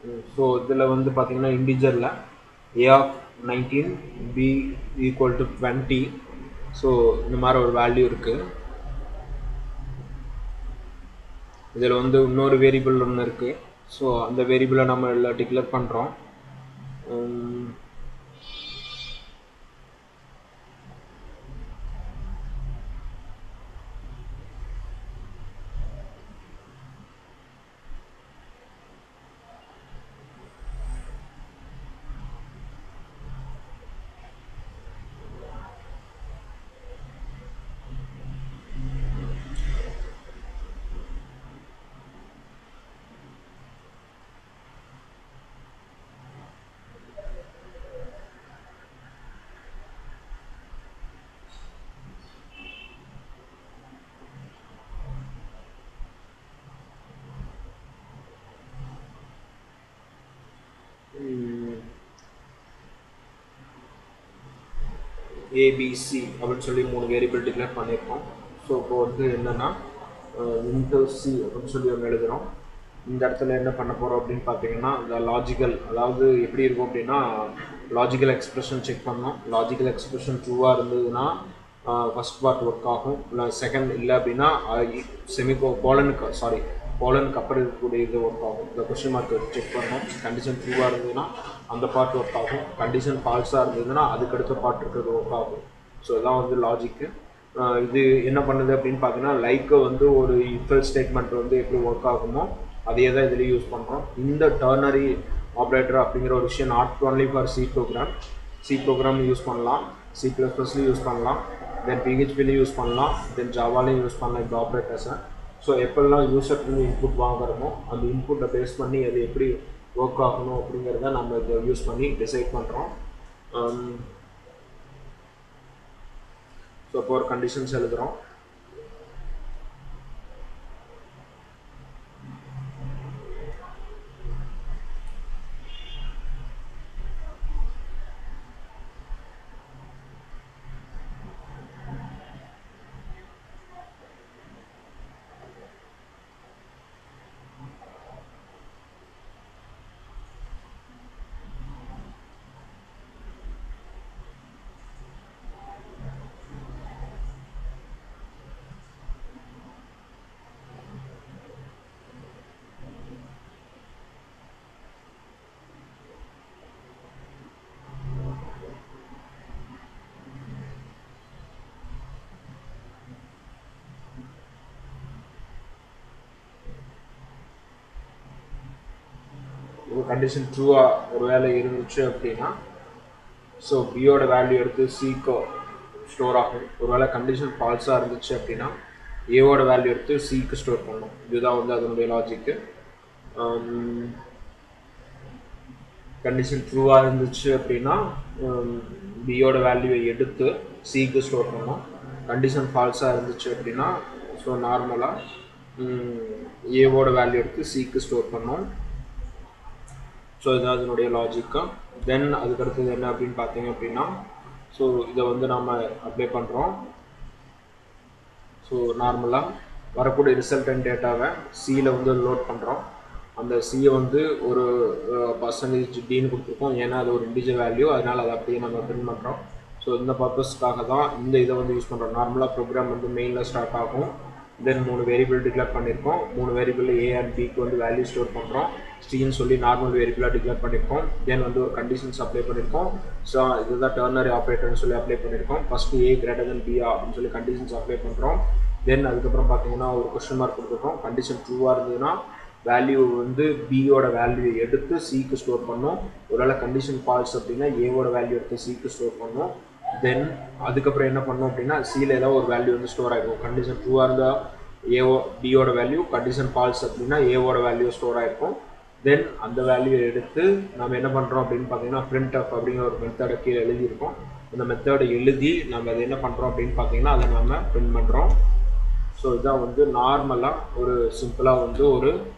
so இதில் வந்து பார்த்தீங்கன்னா இண்டிஜரில் A of nineteen B equal to twenty so இந்த மாதிரி ஒரு வேல்யூ இருக்குது இதில் வந்து இன்னொரு வேரியபிள் ஒன்று இருக்குது ஸோ அந்த வேரியபிளை நம்ம இதில் டிக்ளேர் பண்ணுறோம் ஏபிசி அப்படின்னு சொல்லி மூணு வேரியபிள் டிக்ளேர் பண்ணியிருக்கோம் ஸோ இப்போ வந்து என்னென்னா இன்டர் சி அப்படின்னு சொல்லி ஒன்று எழுதுகிறோம் இந்த இடத்துல என்ன பண்ண போகிறோம் அப்படின்னு பார்த்தீங்கன்னா இந்த லாஜிக்கல் அதாவது எப்படி இருக்கும் அப்படின்னா லாஜிக்கல் எக்ஸ்பிரஷன் செக் பண்ணோம் லாஜிக்கல் எக்ஸ்பிரஷன் ட்ரூவாக இருந்ததுன்னா ஃபஸ்ட் பார்ட் ஒர்க் ஆகும் இல்லை செகண்ட் இல்லை அப்படின்னா செமிகோ போலனுக்கு சாரி போலனுக்கு அப்புறம் இருக்கக்கூடிய இது ஒர்க் ஆகும் இந்த கொஸ்டின் மார்க் செக் பண்ணோம் கண்டிஷன் ட்ரூவாக இருந்ததுன்னா அந்த பார்ட் ஒர்க் ஆகும் கண்டிஷன் ஃபால்ஸாக இருந்ததுன்னா அதுக்கடுத்த பார்ட் இருக்கிறது ஒர்க் ஆகும் ஸோ இதான் வந்து லாஜிக்கு இது என்ன பண்ணுது அப்படின்னு பார்த்தீங்கன்னா லைக்கு வந்து ஒரு இஃபல் ஸ்டேட்மெண்ட் வந்து எப்படி ஒர்க் ஆகுமோ அதையே தான் இதுலேயும் யூஸ் பண்ணுறோம் இந்த டர்னரி ஆப்ரேட்டர் அப்படிங்கிற ஒரு விஷயம் not only for C program C program use பண்ணலாம் சி ப்ளஸ் ப்ளஸ்லையும் யூஸ் பண்ணலாம் தென் பிஹெச்பிலையும் யூஸ் பண்ணலாம் தென் ஜாவாலையும் யூஸ் பண்ணலாம் இந்த ஆப்ரேட்டர்ஸை ஸோ எப்பெல்லாம் யூசர்லேருந்து இன்புட் வாங்குறோமோ அந்த இன்புட்டை பேஸ் பண்ணி அது எப்படி ஒர்க் ஆகணும் அப்படிங்கிறத நம்ம இதை யூஸ் பண்ணி டிசைட் பண்ணுறோம் ஸோ இப்போ ஒரு கண்டிஷன்ஸ் எழுதுகிறோம் ஒரு கண்டிஷன் ட்ரூவாக ஒரு வேலை இருந்துச்சு அப்படின்னா ஸோ பியோட வேல்யூ எடுத்து சிக்கு ஸ்டோர் ஆகும் ஒரு வேளை கண்டிஷன் ஃபால்ஸாக இருந்துச்சு அப்படின்னா ஏவோட வேல்யூ எடுத்து சிக்கு ஸ்டோர் பண்ணும் இதுதான் வந்து அதனுடைய லாஜிக்கு கண்டிஷன் ட்ரூவாக இருந்துச்சு அப்படின்னா பியோட வேல்யூவை எடுத்து சிக்கு ஸ்டோர் பண்ணோம் கண்டிஷன் ஃபால்ஸாக இருந்துச்சு அப்படின்னா ஸோ நார்மலாக ஏவோட வேல்யூ எடுத்து சிக்கு ஸ்டோர் பண்ணோம் ஸோ இதான் அதனுடைய லாஜிக்கு தென் அதுக்கடுத்தது என்ன அப்படின்னு பார்த்தீங்க அப்படின்னா ஸோ இதை வந்து நாம் அப்ளை பண்ணுறோம் ஸோ நார்மலாக வரக்கூடிய ரிசல்டன் டேட்டாவை சியில் வந்து லோட் பண்ணுறோம் அந்த சியை வந்து ஒரு பர்சன்டேஜ் டின்னு கொடுத்துருக்கோம் ஏன்னா அது ஒரு இண்டிஜுவல் வேல்யூ அதனால் அதை அப்படியே நம்ம பிரிண்ட் பண்ணுறோம் ஸோ இந்த பர்பஸ்க்காக தான் இந்த இதை வந்து யூஸ் பண்ணுறோம் நார்மலாக ப்ரோக்ராம் வந்து மெயினில் ஸ்டார்ட் ஆகும் தென் மூணு வேரியபிள் டிக்ளேர் பண்ணியிருக்கோம் மூணு வேரியபிள் ஏ அண்ட் பிக்கு வந்து வேல்யூ ஸ்டோர் பண்ணுறோம் ஸ்டீன்னு சொல்லி நார்மல் வேரியபிளாக டிக்ளேர் பண்ணியிருக்கோம் தென் வந்து ஒரு கண்டிஷன்ஸ் அப்ளை பண்ணியிருக்கோம் ஸோ இதுதான் டர்னரி ஆப்ரேட்டர்னு சொல்லி அப்ளை பண்ணியிருக்கோம் ஃபஸ்ட்டு ஏ கிரேட்டர் தென் பிஆ அப்படின்னு சொல்லி கண்டிஷன்ஸ் அப்ளை பண்ணுறோம் தென் அதுக்கப்புறம் பார்த்தீங்கன்னா ஒரு கொஸ்டின் மார்க் கொடுத்துருக்கோம் கண்டிஷன் ட்ரூவாக இருந்ததுன்னா வேல்யூ வந்து பியோட வேல்யூ எடுத்து சிக்கு ஸ்டோர் பண்ணோம் ஒருவேளை கண்டிஷன் ஃபால்ஸ் அப்படின்னா ஏவோட வேல்யூ எடுத்து சிக்கு ஸ்டோர் பண்ணோம் தென் அதுக்கப்புறம் என்ன பண்ணோம் அப்படின்னா சியில் ஏதாவது ஒரு வேல்யூ வந்து ஸ்டோர் ஆகிருக்கும் கண்டிஷன் ட்ரூவாக இருந்தால் ஏஓ பியோட வேல்யூ கண்டிஷன் ஃபால்ஸ் அப்படின்னா ஏவோட வேல்யூ ஸ்டோர் ஆகிருக்கும் தென் அந்த வேல்யூ எடுத்து நம்ம என்ன பண்ணுறோம் அப்படின்னு பார்த்தீங்கன்னா பிரிண்ட் அப் அப்படிங்கிற ஒரு மெத்தடை கீழே எழுதியிருக்கோம் அந்த மெத்தடை எழுதி நம்ம அதை என்ன பண்ணுறோம் அப்படின்னு பார்த்தீங்கன்னா அதை நம்ம பிரிண்ட் பண்ணுறோம் ஸோ இதான் வந்து நார்மலாக ஒரு சிம்பிளாக வந்து ஒரு